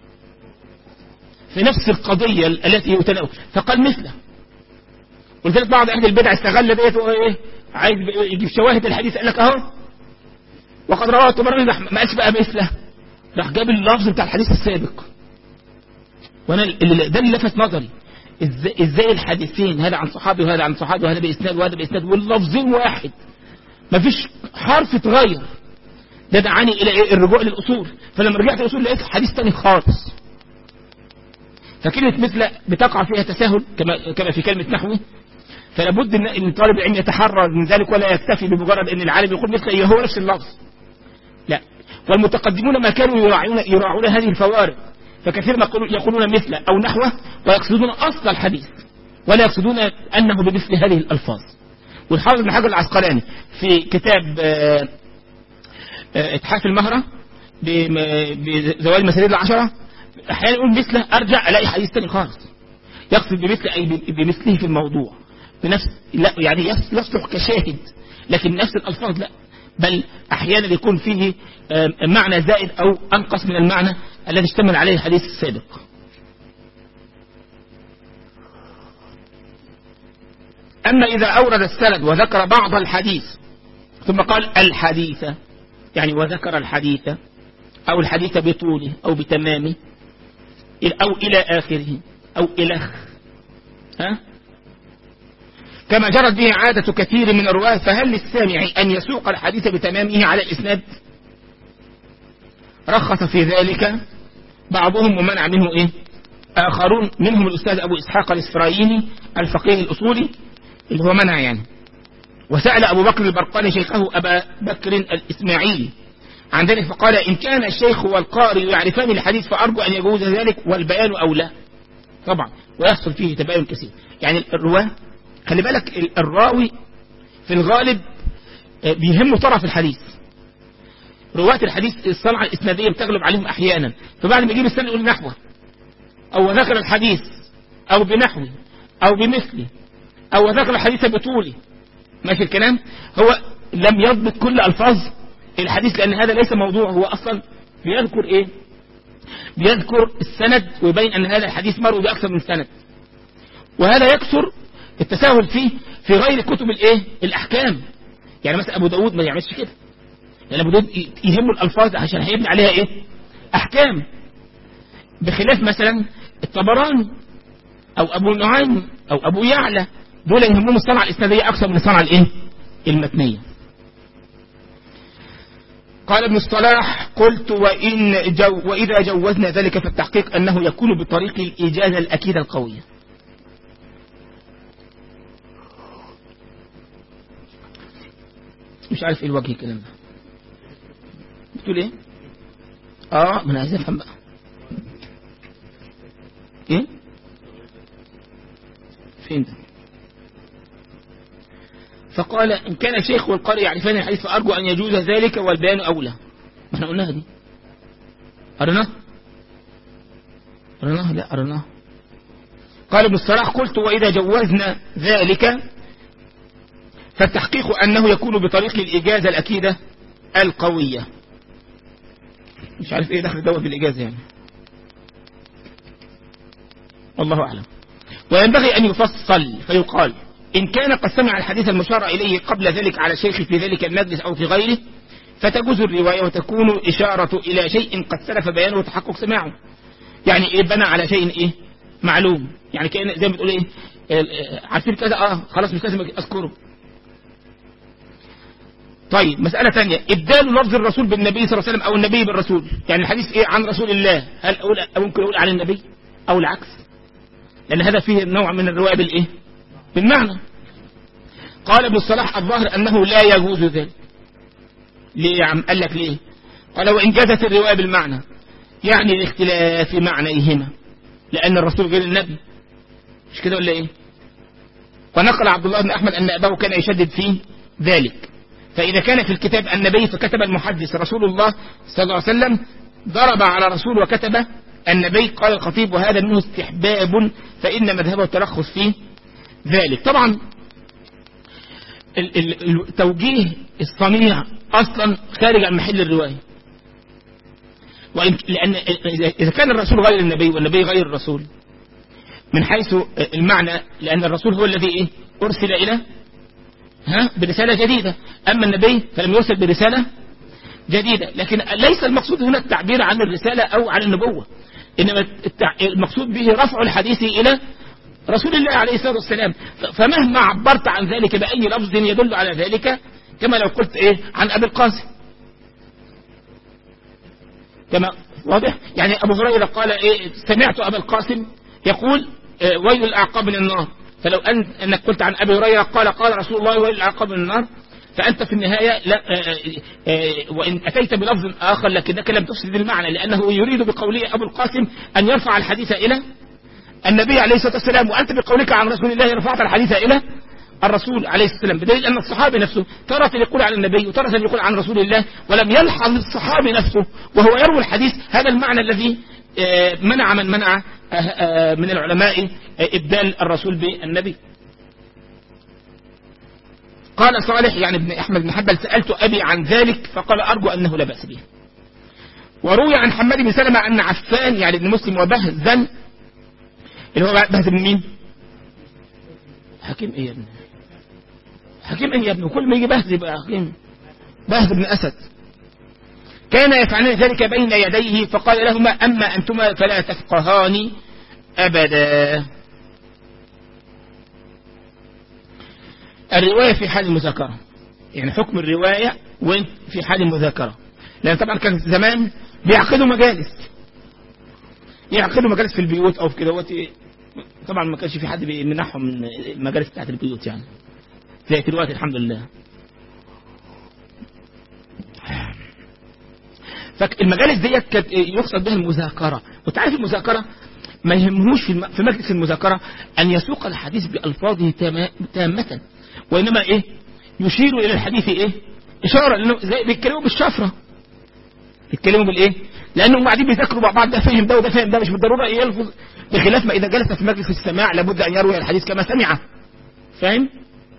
في نفس القضية التي يتناول فقال مثله ولذلك بعض أهل البدع استغل ديت ايه عايز يجيب شواهد الحديث قال لك اهو وقد رواه الطبراني ما قالش بقى مثله راح جاب اللفظ بتاع الحديث السابق وانا اللي ده اللي لفت نظري ازاي, ازاي الحديثين هذا عن صحابي وهذا عن صحابي وهذا باسناد وهذا باسناد واللفظين واحد مفيش حرف اتغير ده دعاني الى ايه الرجوع للاصول فلما رجعت للاصول لقيت حديث تاني خالص فكلمة مثل بتقع فيها تساهل كما كما في كلمة نحوي فلا بد ان طالب العلم يتحرر من ذلك ولا يكتفي بمجرد ان العالم يقول مثل هو نفس اللفظ لا والمتقدمون ما كانوا يراعون يراعون هذه الفوارق فكثير ما يقولون مثل او نحوه ويقصدون اصل الحديث ولا يقصدون انه بمثل هذه الالفاظ والحافظ بن حجر العسقلاني في كتاب اتحاف المهرة بزواج مساريد العشرة أحيانا يقول مثله أرجع ألاقي حديث تاني خالص يقصد بمثل أي بمثله في الموضوع بنفس لا يعني يصلح كشاهد لكن نفس الألفاظ لا بل أحيانا يكون فيه معنى زائد أو أنقص من المعنى الذي اشتمل عليه الحديث السابق أما إذا أورد السند وذكر بعض الحديث ثم قال الحديث يعني وذكر الحديث أو الحديث بطوله أو بتمامه أو إلى آخره أو إلخ ها كما جرت به عادة كثير من الرواة فهل للسامع أن يسوق الحديث بتمامه على الإسناد رخص في ذلك بعضهم ومنع منه إيه آخرون منهم الأستاذ أبو إسحاق الإسرائيلي الفقيه الأصولي اللي هو منع يعني وسأل أبو بكر البرقاني شيخه أبا بكر الإسماعيلي عن ذلك فقال إن كان الشيخ والقارئ يعرفان الحديث فأرجو أن يجوز ذلك والبيان أولى طبعا ويحصل فيه تباين كثير يعني الرواه خلي بالك الراوي في الغالب بيهمه طرف الحديث رواة الحديث الصنعة الإسنادية بتغلب عليهم أحيانا فبعد ما يجيب السنة يقول نحوه أو ذكر الحديث أو بنحوه أو بمثله أو ذكر الحديث بطوله ماشي الكلام هو لم يضبط كل ألفاظ الحديث لأن هذا ليس موضوع هو أصلا بيذكر إيه بيذكر السند ويبين أن هذا الحديث مروي بأكثر من سند وهذا يكثر التساهل فيه في غير كتب الايه الاحكام يعني مثلا ابو داود ما يعملش كده يعني ابو داود يهمه الالفاظ عشان هيبني عليها ايه احكام بخلاف مثلا الطبراني او ابو نعيم او ابو يعلى دول يهمهم الصنعه الاسناديه اكثر من الصنعه الايه المتنيه قال ابن الصلاح قلت وإن جو وإذا جوزنا ذلك فالتحقيق أنه يكون بطريق الإجازة الأكيدة القوية مش عارف ايه الوجه الكلام ده بتقول ايه اه ما انا عايز افهم بقى ايه فين ده فقال ان كان الشيخ والقارئ يعرفان الحديث فارجو ان يجوز ذلك والبيان اولى ما احنا قلناها دي قرناها قرناها لا قرناها قال ابن الصلاح قلت واذا جوزنا ذلك فالتحقيق أنه يكون بطريق الإجازة الأكيدة القوية مش عارف إيه دخل دوت بالإجازة يعني والله أعلم وينبغي أن يفصل فيقال إن كان قد سمع الحديث المشار إليه قبل ذلك على الشيخ في ذلك المجلس أو في غيره فتجوز الرواية وتكون إشارة إلى شيء قد سلف بيانه وتحقق سماعه يعني إيه بنى على شيء إيه معلوم يعني كأن زي ما بتقول إيه عارفين كذا آه خلاص مش لازم أذكره طيب مسألة ثانية إبدال لفظ الرسول بالنبي صلى الله عليه وسلم أو النبي بالرسول يعني الحديث إيه عن رسول الله هل أقول ممكن أقول عن النبي أو العكس لأن هذا فيه نوع من الرواية بالإيه بالمعنى قال ابن الصلاح الظاهر أنه لا يجوز ذلك ليه يا عم قال لك ليه قال وإن جازت الرواية بالمعنى يعني الاختلاف في معنيهما لأن الرسول غير النبي مش كده ولا إيه ونقل عبد الله بن أحمد أن أباه كان يشدد في ذلك فإذا كان في الكتاب النبي فكتب المحدث رسول الله صلى الله عليه وسلم ضرب على رسول وكتب النبي قال الخطيب وهذا منه استحباب فإن مذهبه الترخص في ذلك طبعا التوجيه الصنيع أصلا خارج عن محل الرواية وإن لأن إذا كان الرسول غير النبي والنبي غير الرسول من حيث المعنى لأن الرسول هو الذي إيه أرسل إلى ها برسالة جديدة أما النبي فلم يرسل برسالة جديدة لكن ليس المقصود هنا التعبير عن الرسالة أو عن النبوة إنما المقصود به رفع الحديث إلى رسول الله عليه الصلاة والسلام فمهما عبرت عن ذلك بأي لفظ يدل على ذلك كما لو قلت إيه عن أبي القاسم كما واضح يعني أبو هريرة قال إيه سمعت أبا القاسم يقول إيه ويل الأعقاب من النار فلو أن أنك قلت عن أبي هريرة قال قال رسول الله ويل الأعقاب من النار فأنت في النهاية لا وإن أتيت بلفظ آخر لكنك لم تفسد المعنى لأنه يريد بقوله أبو القاسم أن يرفع الحديث إلى النبي عليه الصلاة والسلام وأنت بقولك عن رسول الله رفعت الحديث إلى الرسول عليه الصلاة والسلام بدليل أن الصحابي نفسه ترى يقول عن النبي وترى يقول عن رسول الله ولم يلحظ الصحابي نفسه وهو يروي الحديث هذا المعنى الذي آه، منع من منع آه، آه، من العلماء إبدال الرسول بالنبي قال صالح يعني ابن أحمد بن حنبل سألت أبي عن ذلك فقال أرجو أنه لا بأس به وروي عن حماد بن سلمة أن عفان يعني ابن مسلم وبهزا اللي هو بهز بن مين حكيم ايه يا ابني حكيم ايه يا ابني كل ما يجي بهز يبقى حكيم بهز بن أسد كان يفعلان ذلك بين يديه فقال لهما أما أنتما فلا تفقهان أبدا الرواية في حال المذاكرة يعني حكم الرواية وين في حال المذاكرة لأن طبعا كان زمان بيعقدوا مجالس يعقدوا مجالس في البيوت أو في كده طبعا ما كانش في حد بيمنعهم من المجالس بتاعت البيوت يعني زي دلوقتي الحمد لله فالمجالس ديت كانت يقصد بها المذاكرة وتعرف المذاكرة ما يهمهوش في مجلس المذاكرة أن يسوق الحديث بألفاظه تامة وإنما إيه يشير إلى الحديث إيه إشارة لأنه زي بيتكلموا بالشفرة بيتكلموا بالإيه لأنهم قاعدين بيذاكروا مع بعض ده فاهم ده وده فاهم ده مش بالضرورة يلفظ بخلاف ما إذا جلس في مجلس السماع لابد أن يروي الحديث كما سمعه فاهم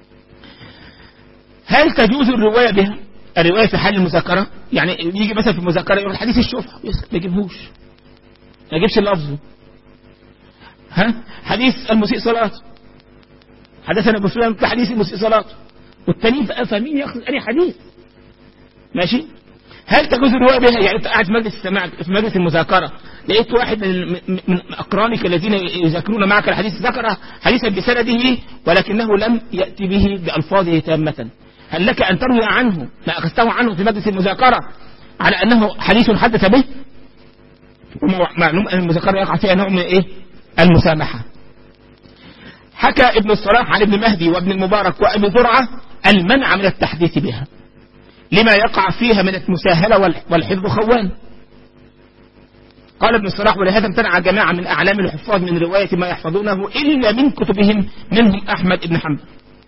هل تجوز الرواية بها الرواية في حال المذاكرة يعني يجي مثلا في المذاكرة يقول الحديث الشفعة ما يجيبهوش ما يجيبش لفظه ها حديث المسيء صلاته حدثنا ابو سفيان في حديث المسيء صلاته والتانيين فاهمين ياخذ اي حديث ماشي هل تجوز الرواية بها يعني انت قاعد في مجلس السماع في مجلس المذاكرة لقيت واحد من, من أقرانك الذين يذاكرون معك الحديث ذكر حديثا بسنده ولكنه لم يأتي به بألفاظه تامة هل لك أن تروي عنه ما أخذته عنه في مجلس المذاكرة على أنه حديث حدث به معلوم أن المذاكرة يقع فيها نوع من إيه المسامحة حكى ابن الصلاح عن ابن مهدي وابن المبارك وابي زرعة المنع من التحديث بها لما يقع فيها من المساهلة والحفظ خوان قال ابن الصلاح ولهذا امتنع جماعة من أعلام الحفاظ من رواية ما يحفظونه إلا من كتبهم منهم أحمد بن حنبل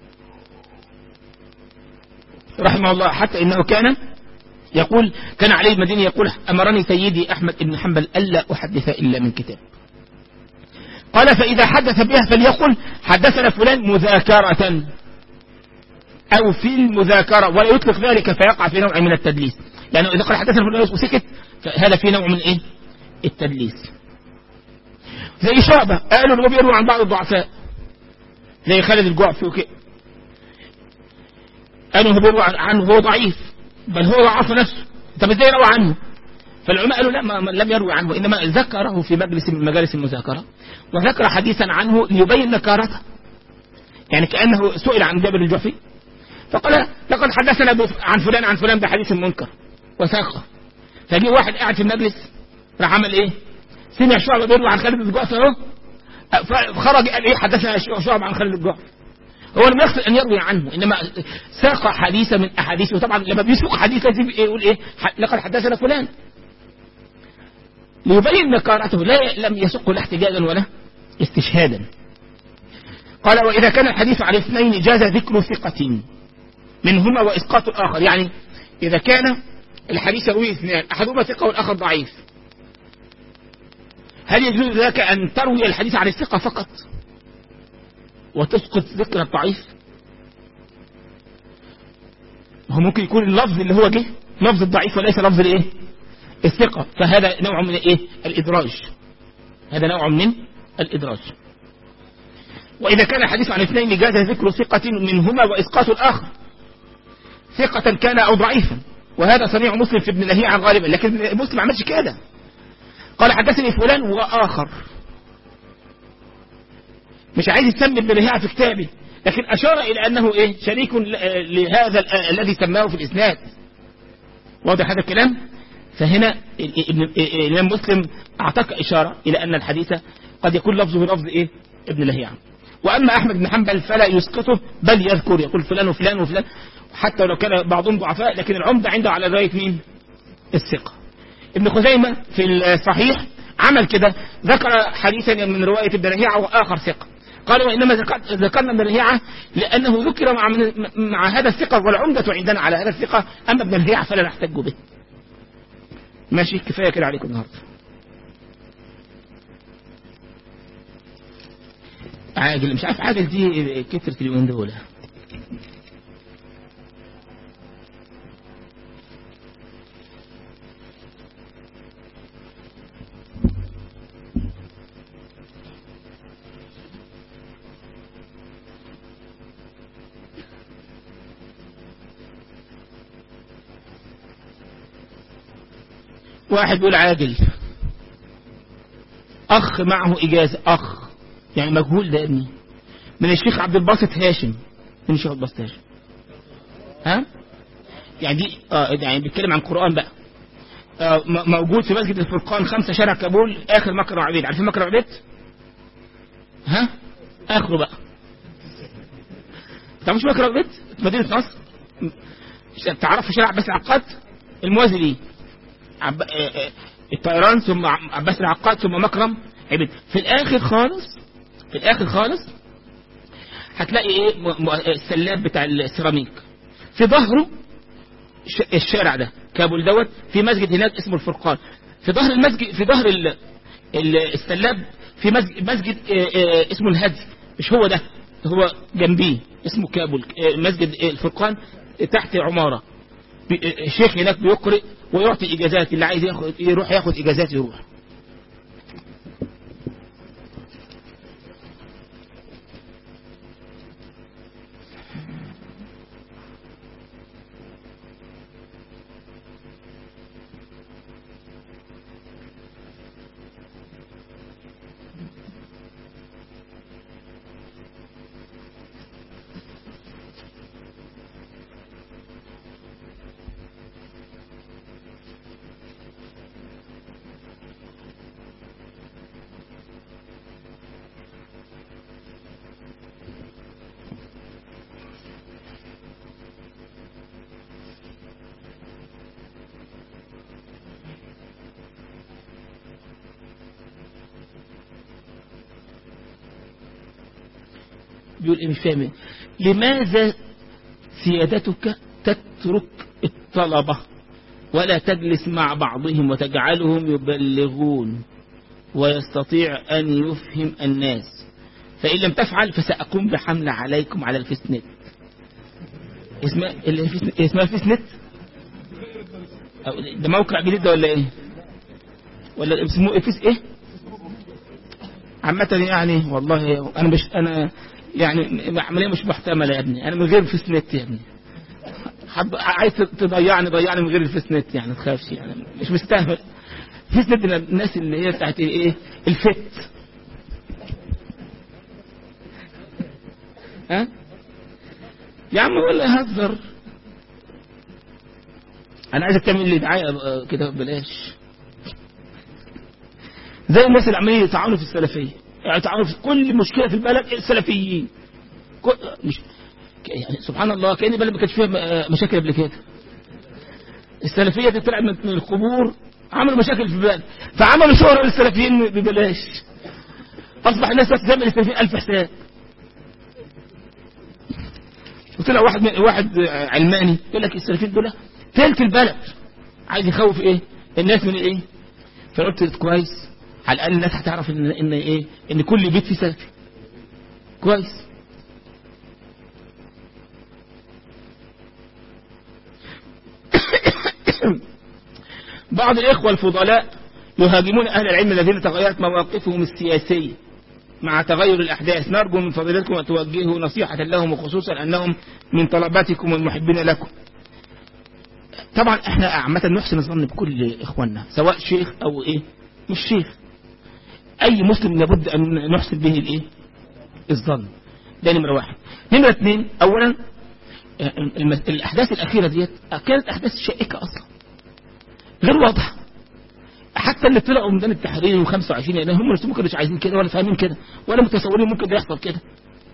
رحمه الله حتى إنه كان يقول كان علي المدينة يقول أمرني سيدي أحمد بن حنبل ألا أحدث إلا من كتاب قال فإذا حدث بها فليقل حدثنا فلان مذاكرة أو في المذاكرة ولا يطلق ذلك فيقع في نوع من التدليس لأنه إذا قال حدثنا فلان وسكت فهذا في نوع من إيه التدليس زي شعبة قالوا انه بيروي عن بعض الضعفاء زي خالد الجعفي وكده قالوا هو بيروي عنه هو ضعيف بل هو ضعف نفسه طب ازاي روى عنه فالعلماء قالوا لا ما لم يروي عنه إنما ذكره في مجلس من مجالس المذاكرة وذكر حديثا عنه ليبين نكارته يعني كأنه سئل عن جابر الجعفي فقال لقد حدثنا عن فلان عن فلان بحديث منكر وثاقه فجي واحد قاعد في المجلس راح عمل ايه سمع شعبة بيروي عن خالد بن جعفر اهو فخرج قال ايه حدثنا شعبة عن خالد بن جعفر هو لم يقصد ان يروي عنه انما ساق حديثا من احاديثه وطبعا لما بيسوق حديث يقول ايه لقد حدثنا فلان ليبين نكارته لا لم يسقه لا احتجاجا ولا استشهادا قال وإذا كان الحديث عن اثنين جاز ذكر ثقة منهما وإسقاط الآخر يعني إذا كان الحديث يروي اثنان أحدهما ثقة والآخر ضعيف هل يجوز لك أن تروي الحديث عن الثقة فقط وتسقط ذكر الضعيف هو ممكن يكون اللفظ اللي هو جه لفظ الضعيف وليس لفظ الايه الثقة فهذا نوع من ايه الادراج هذا نوع من الادراج واذا كان الحديث عن اثنين جاز ذكر ثقة منهما واسقاط الاخر ثقة كان او ضعيفا وهذا صنيع مسلم في ابن لهيعة غالبا لكن مسلم ما عملش كده قال حدثني فلان وآخر مش عايز يسمي ابن لهيعة في كتابه لكن أشار إلى أنه إيه شريك لهذا الذي سماه في الإسناد واضح هذا الكلام فهنا الإمام مسلم أعطاك إشارة إلى أن الحديث قد يكون لفظه لفظ إيه ابن لهيعة وأما أحمد بن حنبل فلا يسقطه بل يذكر يقول فلان وفلان وفلان حتى لو كان بعضهم ضعفاء لكن العمدة عنده على رواية مين الثقة ابن خزيمة في الصحيح عمل كده ذكر حديثا من رواية ابن لهيعة وآخر ثقة قال وإنما ذكرنا ابن لهيعة لأنه ذكر مع, مع هذا الثقة والعمدة عندنا على هذا الثقة أما ابن لهيعة فلا نحتج به ماشي كفاية كده عليكم النهاردة عاجل مش عارف عاجل دي كترة اليومين دول واحد بيقول عاجل أخ معه إجازة أخ يعني مجهول ده يا ابني من الشيخ عبد الباسط هاشم من الشيخ عبد الباسط هاشم ها يعني دي اه يعني بيتكلم عن القرآن بقى آه موجود في مسجد الفرقان خمسة شارع كابول آخر مكرم عبيد عارفين مكرم عبيد ها آخره بقى تعرفش مكرم عبيد مدينة نصر تعرفوا شارع عباس العقاد الموازي ليه عب... الطيران ثم عباس العقاد ثم مكرم عبيد في الاخر خالص في الاخر خالص هتلاقي ايه السلاب بتاع السيراميك في ظهره الشارع ده كابول دوت في مسجد هناك اسمه الفرقان في ظهر المسجد في ظهر السلاب في مسجد, مسجد اسمه الهدي مش هو ده هو جنبيه اسمه كابول مسجد الفرقان تحت عمارة الشيخ هناك بيقرئ ويعطي اجازات اللي عايز ياخد يروح ياخد اجازات يروح بيقول ايه مش فاهم لماذا سيادتك تترك الطلبة ولا تجلس مع بعضهم وتجعلهم يبلغون ويستطيع أن يفهم الناس فإن لم تفعل فسأقوم بحملة عليكم على الفيسنت اسمها اسمها الفيسنت ده موقع جديد ده ولا ايه ولا اسمه ايه فيس ايه عامة يعني والله انا مش انا يعني عملية مش محتملة يا ابني انا من غير فيسنت يا ابني حب عايز تضيعني ضيعني من غير الفيسنت يعني تخافش يعني مش مستاهل فيسنت الناس اللي هي بتاعت ايه الفت ها يا عم ولا هزر انا عايزك تعمل لي دعايه كده ببلاش زي الناس اللي عمالين يتعاونوا في السلفيه يعني يتعاونوا في كل مشكله في البلد السلفيين مش يعني سبحان الله كأن البلد ما كانش فيها مشاكل قبل كده السلفيه دي طلعت من القبور عملوا مشاكل في البلد فعملوا شهرة للسلفيين ببلاش اصبح الناس تعمل السلفيين الف حساب وطلع واحد من واحد علماني يقول لك السلفيين دول تلك البلد عايز يخوف ايه الناس من ايه فقلت كويس على الاقل الناس هتعرف ان ان ايه ان كل بيت فيه سلفي كويس بعض الإخوة الفضلاء يهاجمون أهل العلم الذين تغيرت مواقفهم السياسية مع تغير الأحداث نرجو من فضيلتكم أن توجهوا نصيحة لهم وخصوصا أنهم من طلباتكم والمحبين لكم طبعا احنا عامة نحسن الظن بكل إخواننا سواء شيخ أو إيه مش شيخ أي مسلم لابد أن نحسن به الإيه الظن ده نمرة واحد نمرة اثنين أولا الأحداث الأخيرة ديت كانت أحداث شائكة أصلا غير واضحة حتى اللي طلعوا من ميدان التحرير و25 يعني هم نفسهم ما كانوش عايزين كده ولا فاهمين كده ولا متصورين ممكن ده يحصل كده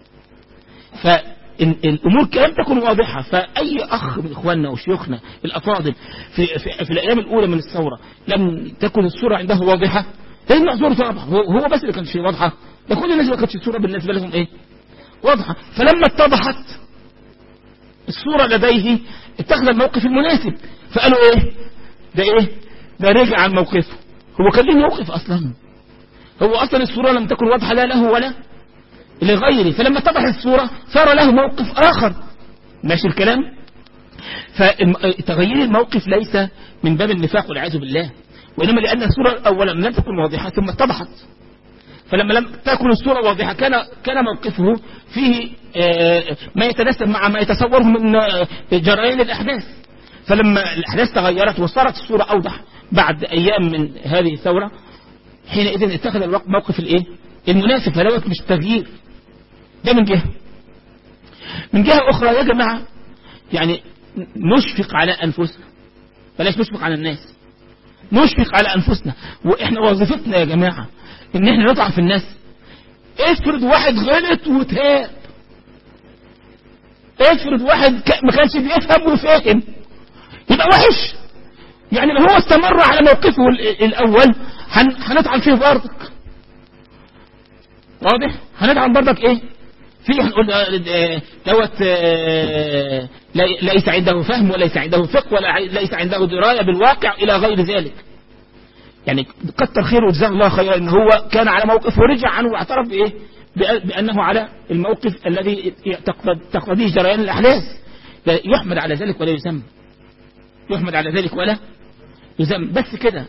فالامور كلام تكون واضحه فاي اخ من اخواننا وشيوخنا الافاضل في, في, في الايام الاولى من الثوره لم تكن الصوره عنده واضحه ايه المعذور طبعا هو هو بس اللي كانش واضحه ده كل الناس ما كانتش الصوره بالنسبه لهم ايه واضحه فلما اتضحت الصوره لديه اتخذ الموقف المناسب فقالوا ايه ده ايه ده رجع عن موقفه هو كان ليه موقف اصلا هو اصلا الصوره لم تكن واضحه لا له ولا لغيره فلما اتضحت الصوره صار له موقف اخر ماشي الكلام فتغيير الموقف ليس من باب النفاق والعياذ بالله وإنما لأن الصورة أولا لم تكن واضحة ثم اتضحت فلما لم تكن الصورة واضحة كان كان موقفه فيه ما يتناسب مع ما يتصوره من جريان الأحداث فلما الأحداث تغيرت وصارت الصورة أوضح بعد أيام من هذه الثورة حينئذ اتخذ الوقت موقف الإيه؟ المناسب فلوت مش تغيير ده من جهة من جهة أخرى يا جماعة يعني نشفق على أنفسنا بلاش نشفق على الناس نشفق على أنفسنا وإحنا وظيفتنا يا جماعة إن إحنا نطعن في الناس افرض واحد غلط وتاب افرض واحد ما كانش بيفهم وفاهم يبقى وحش يعني لو هو استمر على موقفه الأول هنطعن فيه برضك واضح هنطعن برضك ايه في هنقول دوت ليس عنده فهم وليس عنده فقه ولا ليس عنده درايه بالواقع الى غير ذلك يعني كتر خيره وجزاه الله خيرا ان هو كان على موقف ورجع عنه واعترف بايه بانه على الموقف الذي تقتضيه جريان الاحداث يحمد على ذلك ولا يذم يحمد على ذلك ولا يذم بس كده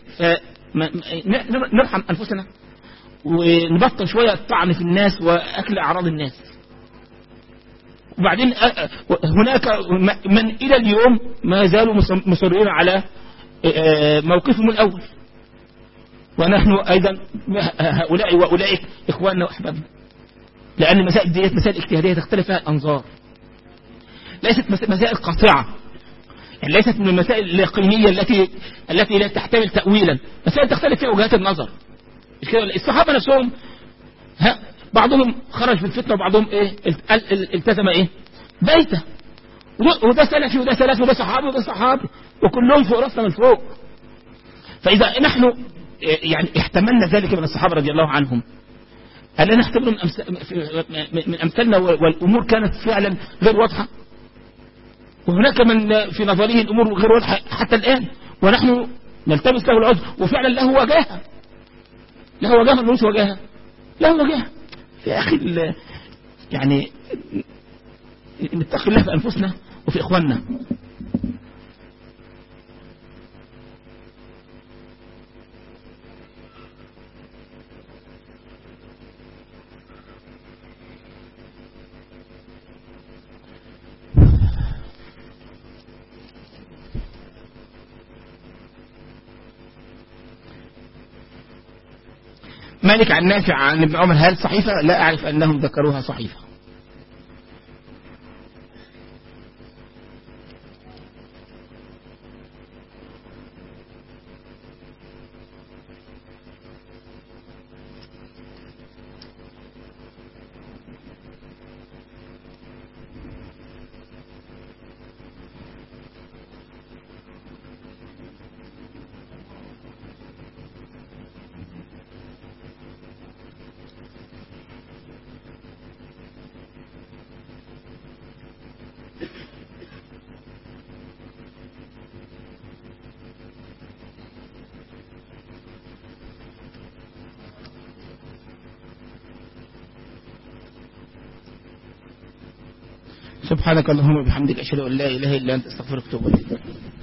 نرحم انفسنا ونبطل شويه الطعن في الناس واكل اعراض الناس وبعدين هناك من إلى اليوم ما زالوا مصرين على موقفهم الأول ونحن أيضا هؤلاء وأولئك إخواننا وأحبابنا لأن المسائل ديت مسائل اجتهادية تختلف فيها الأنظار ليست مسائل قاطعة يعني ليست من المسائل اليقينية التي التي لا تحتمل تأويلا مسائل تختلف فيها وجهات النظر الصحابة نفسهم ها بعضهم خرج في الفتنة وبعضهم ايه التزم ايه بيته وده سلفي وده سلفي وده صحابي وده صحابي وكلهم فوق راسنا من فوق فإذا نحن يعني احتملنا ذلك من الصحابة رضي الله عنهم ألا نحتمل من, أمس... من أمثالنا والأمور كانت فعلا غير واضحة وهناك من في نظره الأمور غير واضحة حتى الآن ونحن نلتمس له العذر وفعلا له وجاهة له وجاهة ملوش وجاهة له وجاهة يا أخي يعني نتقي الله في أنفسنا وفي إخواننا مالك عن نافع عن ابن عمر هل صحيفة لا أعرف أنهم ذكروها صحيفة سبحانك اللهم وبحمدك أشهد أن لا إله إلا أنت أستغفرك وأتوب إليك